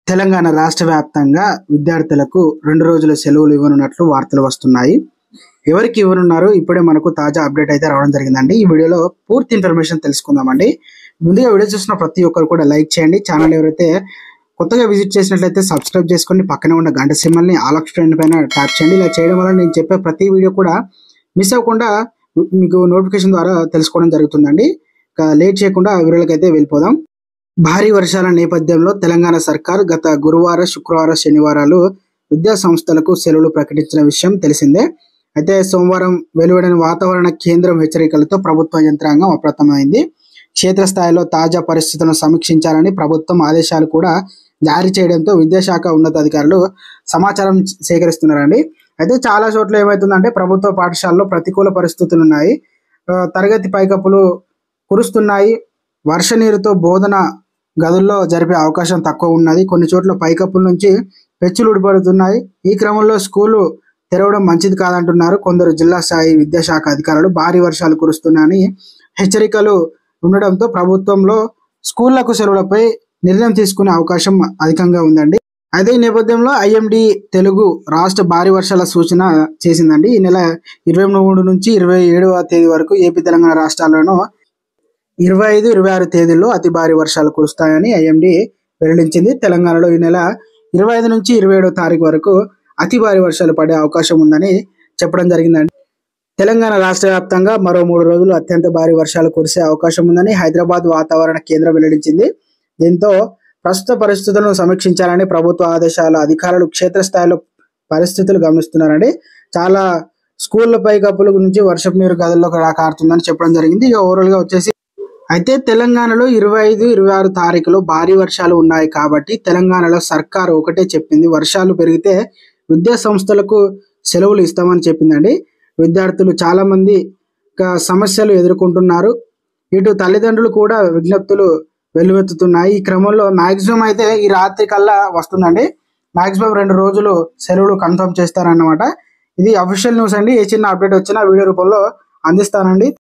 తెలంగాణ రాష్ట్ర వ్యాప్తంగా విద్యార్థులకు రెండు రోజుల సెలవులు ఇవ్వనున్నట్లు వార్తలు వస్తున్నాయి ఎవరికి ఇవ్వనున్నారు ఇప్పుడే మనకు తాజా అప్డేట్ అయితే రావడం జరిగిందండి ఈ వీడియోలో పూర్తి ఇన్ఫర్మేషన్ తెలుసుకుందామండి ముందుగా వీడియో చూసిన ప్రతి ఒక్కరు కూడా లైక్ చేయండి ఛానల్ ఎవరైతే కొత్తగా విజిట్ చేసినట్లయితే సబ్స్క్రైబ్ చేసుకొని పక్కనే ఉన్న గంట సింబల్ని ఆల్ ఫ్రెండ్ పైన ట్యాప్ చేయండి ఇలా చేయడం వల్ల నేను చెప్పే ప్రతి వీడియో కూడా మిస్ అవ్వకుండా మీకు నోటిఫికేషన్ ద్వారా తెలుసుకోవడం జరుగుతుందండి ఇక లేట్ చేయకుండా వీడియోలకి అయితే వెళ్ళిపోదాం భారీ వర్షాల నేపథ్యంలో తెలంగాణ సర్కార్ గత గురువారం శుక్రవారం శనివారాలు విద్యా సంస్థలకు సెలవులు ప్రకటించిన విషయం తెలిసిందే అయితే సోమవారం వెలువడిన వాతావరణ కేంద్రం హెచ్చరికలతో ప్రభుత్వ యంత్రాంగం అప్రమత్తమైంది క్షేత్రస్థాయిలో తాజా పరిస్థితులను సమీక్షించాలని ప్రభుత్వం ఆదేశాలు కూడా జారీ చేయడంతో విద్యాశాఖ ఉన్నతాధికారులు సమాచారం సేకరిస్తున్నారండి అయితే చాలా చోట్ల ఏమవుతుందంటే ప్రభుత్వ పాఠశాలలో ప్రతికూల పరిస్థితులు ఉన్నాయి ఆ, తరగతి పైకప్పులు కురుస్తున్నాయి వర్ష నీరుతో బోధన గదుల్లో జరిపే అవకాశం తక్కువ ఉన్నది కొన్ని చోట్ల పైకప్పుల నుంచి పెచ్చులు ఉడిపడుతున్నాయి ఈ క్రమంలో స్కూలు తెరవడం మంచిది కాదంటున్నారు కొందరు జిల్లా స్థాయి విద్యాశాఖ అధికారులు భారీ వర్షాలు కురుస్తున్నాయని హెచ్చరికలు ఉండడంతో ప్రభుత్వంలో స్కూళ్లకు సెలవులపై నిర్ణయం తీసుకునే అవకాశం అధికంగా ఉందండి అదే నేపథ్యంలో ఐఎండి తెలుగు రాష్ట్ర భారీ వర్షాల సూచన చేసిందండి ఈ నెల ఇరవై మూడు నుంచి ఇరవై ఏడవ తేదీ వరకు ఏపీ తెలంగాణ రాష్ట్రాల్లోనూ ఇరవై ఐదు ఇరవై ఆరు తేదీల్లో అతి భారీ వర్షాలు కురుస్తాయని ఐఎండి వెల్లడించింది తెలంగాణలో ఈ నెల ఇరవై ఐదు నుంచి ఇరవై ఏడవ తారీఖు వరకు అతి భారీ వర్షాలు పడే అవకాశం ఉందని చెప్పడం జరిగిందండి తెలంగాణ రాష్ట్ర వ్యాప్తంగా మరో మూడు రోజులు అత్యంత భారీ వర్షాలు కురిసే అవకాశం ఉందని హైదరాబాద్ వాతావరణ కేంద్రం వెల్లడించింది దీంతో ప్రస్తుత పరిస్థితులను సమీక్షించాలని ప్రభుత్వ ఆదేశాల అధికారులు క్షేత్రస్థాయిలో పరిస్థితులు గమనిస్తున్నారండి చాలా స్కూళ్ళ పైకప్పుల నుంచి వర్షపు నీరు గదుల్లో కారుతుందని చెప్పడం జరిగింది ఇక ఓవరాల్ గా వచ్చేసి అయితే తెలంగాణలో ఇరవై ఐదు ఇరవై ఆరు తారీఖులో భారీ వర్షాలు ఉన్నాయి కాబట్టి తెలంగాణలో సర్కారు ఒకటే చెప్పింది వర్షాలు పెరిగితే విద్యా సంస్థలకు సెలవులు ఇస్తామని చెప్పిందండి విద్యార్థులు చాలా మంది ఇక సమస్యలు ఎదుర్కొంటున్నారు ఇటు తల్లిదండ్రులు కూడా విజ్ఞప్తులు వెల్లువెత్తుతున్నాయి ఈ క్రమంలో మాక్సిమం అయితే ఈ రాత్రి కల్లా వస్తుందండి మాక్సిమం రెండు రోజులు సెలవులు కన్ఫర్మ్ చేస్తారన్నమాట ఇది అఫీషియల్ న్యూస్ అండి ఏ చిన్న అప్డేట్ వచ్చినా వీడియో రూపంలో అందిస్తానండి